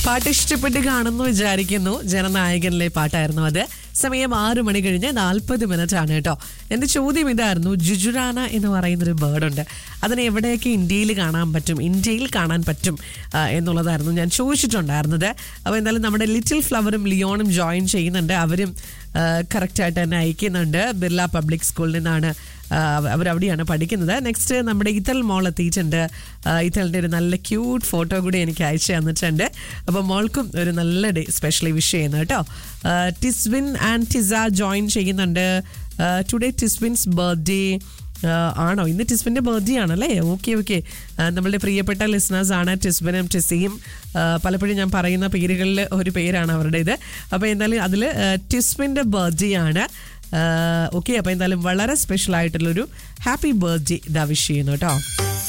പാട്ട് ഇഷ്ടപ്പെട്ട് കാണുന്നു വിചാരിക്കുന്നു ജനനായകനിലെ പാട്ടായിരുന്നു അത് സമയം ആറു മണി കഴിഞ്ഞ് നാൽപ്പത് മിനിറ്റ് ആണ് കേട്ടോ എന്റെ ചോദ്യം ഇതായിരുന്നു ജുജുറാന എന്ന് പറയുന്നൊരു ബേർഡുണ്ട് അതിനെ എവിടെയൊക്കെ ഇന്ത്യയിൽ കാണാൻ പറ്റും ഇന്ത്യയിൽ കാണാൻ പറ്റും ആ, എന്നുള്ളതായിരുന്നു ഞാൻ ചോദിച്ചിട്ടുണ്ടായിരുന്നത് അപ്പോൾ എന്തായാലും നമ്മുടെ ലിറ്റിൽ ഫ്ലവറും ലിയോണും ജോയിൻ ചെയ്യുന്നുണ്ട് അവരും കറക്റ്റായിട്ട് തന്നെ അയക്കുന്നുണ്ട് ബിർള പബ്ലിക് സ്കൂളിൽ നിന്നാണ് അവരവിടെയാണ് പഠിക്കുന്നത് നെക്സ്റ്റ് നമ്മുടെ ഇത്തൽ മോൾ എത്തിയിട്ടുണ്ട് ആ, ഇത്തലിൻ്റെ ഒരു നല്ല ക്യൂട്ട് ഫോട്ടോ കൂടി എനിക്ക് അയച്ചു തന്നിട്ടുണ്ട് അപ്പോൾ മോൾക്കും ഒരു നല്ല ഡേ സ്പെഷ്യലി വിഷ് ചെയ്യുന്നു കേട്ടോ ആ, ടിസ്വിൻ ആൻഡ് ടിസ ജോയിൻ ചെയ്യുന്നുണ്ട് ടുഡേ ടിസ്വിൻസ് ബർത്ത്ഡേ ആണോ ഇന്ന് ടിസ്ബിന്റെ ബർത്ത്ഡേ ആണല്ലേ ഓക്കെ ഓക്കെ നമ്മളുടെ പ്രിയപ്പെട്ട ലിസണേഴ്സ് ആണ് ടിസ്ബിനും ടിസിയും ആ, പലപ്പോഴും ഞാൻ പറയുന്ന പേരുകളിൽ ഒരു പേരാണ് അവരുടേത് അപ്പോൾ എന്തായാലും അതിൽ ടിസ്ബിന്റെ ബർത്ത്ഡേ ആണ് ഓക്കെ അപ്പോൾ എന്തായാലും വളരെ സ്പെഷ്യൽ ആയിട്ടുള്ളൊരു ഹാപ്പി ബർത്ത്ഡേ ഇതാ വിഷ് ചെയ്യുന്നു കേട്ടോ